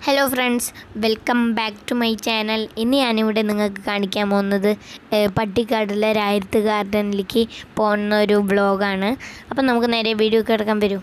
hello friends welcome back to my channel ഇന്ന് ഞാനിവിടെ നിങ്ങൾക്ക് കാണിക്കാൻ പോകുന്നത് ഏഹ്, പട്ടിക്കാടിലെ രായത്ത് ഗാർഡനിലേക്ക് പോകുന്ന ഒരു വ്ളോഗാണ് അപ്പം നമുക്ക് നേരെ വീഡിയോ കിടക്കാൻ വരൂ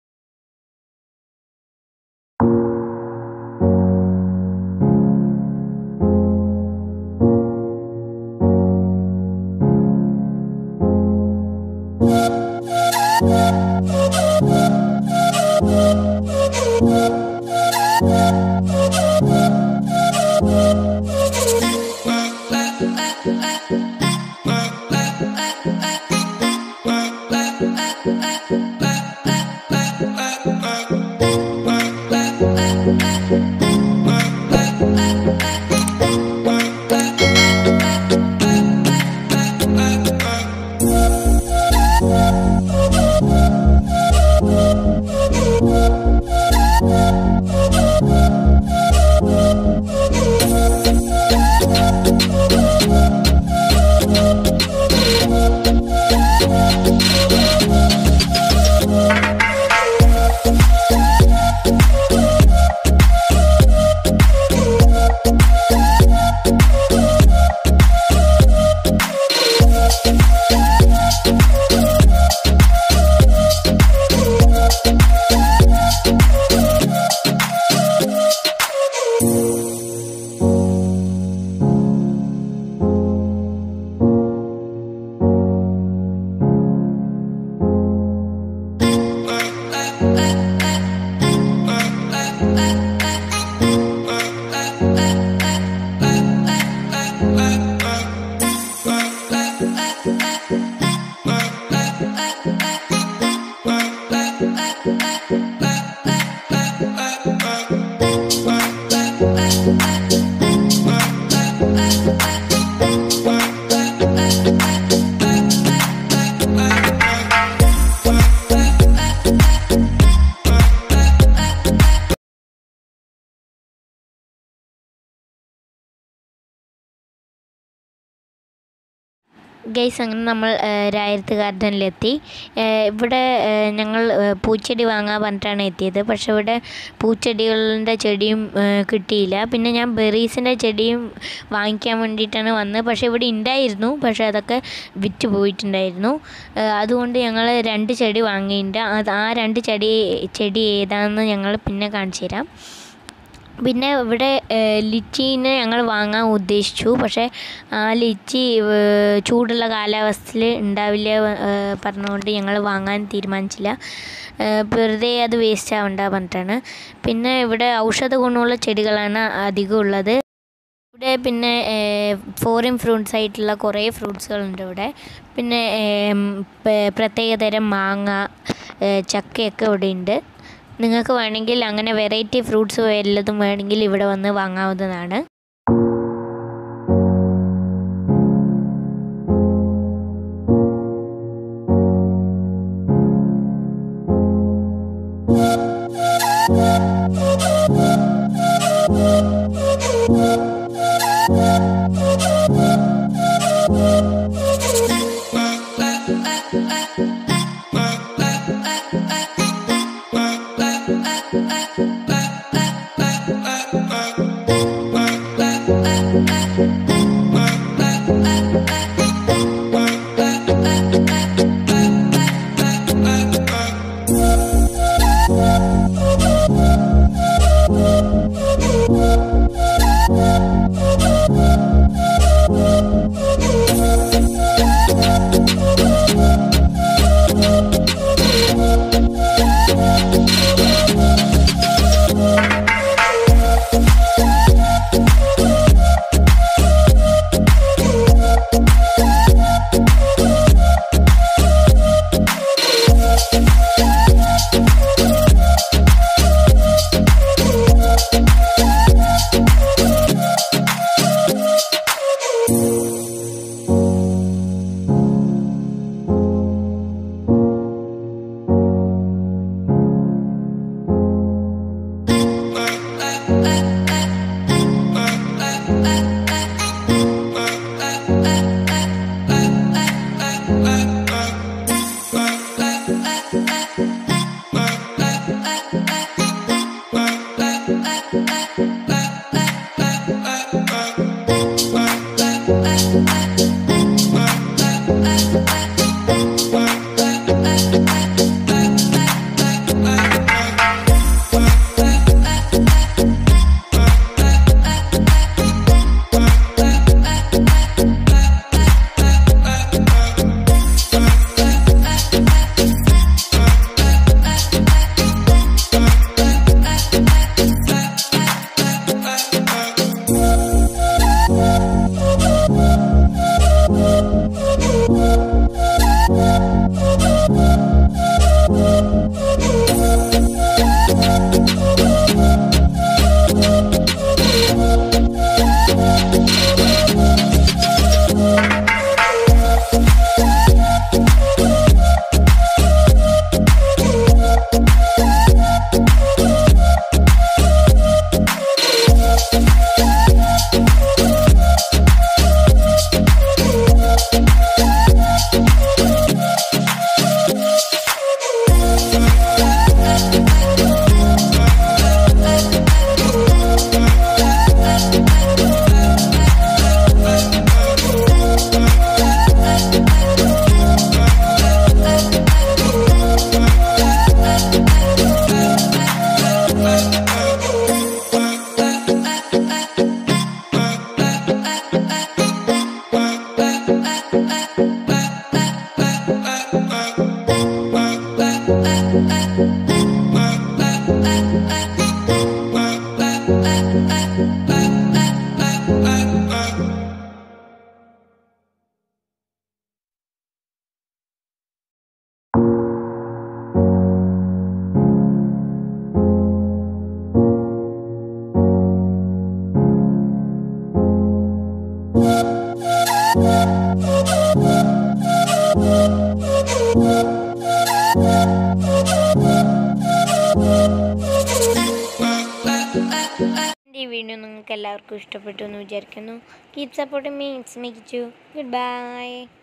ഗൈസ് അങ്ങനെ നമ്മൾ ഏഹ്, രായത്ത് ഗാർഡനിലെത്തി ഏഹ്, ഇവിടെ ഏഹ്, ഞങ്ങൾ ഏഹ്, പൂച്ചെടി വാങ്ങാൻ പറഞ്ഞിട്ടാണ് എത്തിയത് പക്ഷെ ഇവിടെ പൂച്ചെടികളുടെ ചെടിയും ഏഹ്, കിട്ടിയില്ല പിന്നെ ഞാൻ ബെറീസിൻ്റെ ചെടിയും വാങ്ങിക്കാൻ വേണ്ടിയിട്ടാണ് വന്നത് പക്ഷേ ഇവിടെ ഉണ്ടായിരുന്നു പക്ഷേ അതൊക്കെ വിറ്റ് പോയിട്ടുണ്ടായിരുന്നു ഏഹ്, അതുകൊണ്ട് ഞങ്ങൾ രണ്ട് ചെടി വാങ്ങിയിട്ടുണ്ട് അത് ആ രണ്ട് ചെടി ചെടി ഏതാണെന്ന് ഞങ്ങൾ പിന്നെ കാണിച്ചു തരാം പിന്നെ ഇവിടെ ഏഹ്, ലിച്ചീനെ ഞങ്ങൾ വാങ്ങാൻ ഉദ്ദേശിച്ചു പക്ഷേ ആ ലിച്ചി ഏഹ്, ചൂടുള്ള കാലാവസ്ഥയിൽ ഉണ്ടാവില്ല ഏഹ്, പറഞ്ഞുകൊണ്ട് ഞങ്ങൾ വാങ്ങാൻ തീരുമാനിച്ചില്ല ഏഹ്, വെറുതെ അത് വേസ്റ്റ് ആവണ്ട പറഞ്ഞിട്ടാണ് പിന്നെ ഇവിടെ ഔഷധ ഗുണമുള്ള ചെടികളാണ് അധികം ഉള്ളത് ഇവിടെ പിന്നെ ഫോറിൻ ഫ്രൂട്ട്സ് ആയിട്ടുള്ള കുറേ ഫ്രൂട്ട്സുകളുണ്ട് ഇവിടെ പിന്നെ ഏം, പ- പ്രത്യേകതരം മാങ്ങ ഏഹ്, ചക്കയൊക്കെ ഇവിടെ ഉണ്ട് നിങ്ങൾക്ക് വേണമെങ്കിൽ അങ്ങനെ വെറൈറ്റി ഫ്രൂട്ട്സ് വല്ലതും വേണമെങ്കിൽ ഇവിടെ വന്ന് വാങ്ങാവുന്നതാണ് ഈ വീഡിയോ നിങ്ങൾക്ക് എല്ലാവർക്കും ഇഷ്ടപ്പെട്ടു എന്ന് വിചാരിക്കുന്നു keep supporting me it's me good by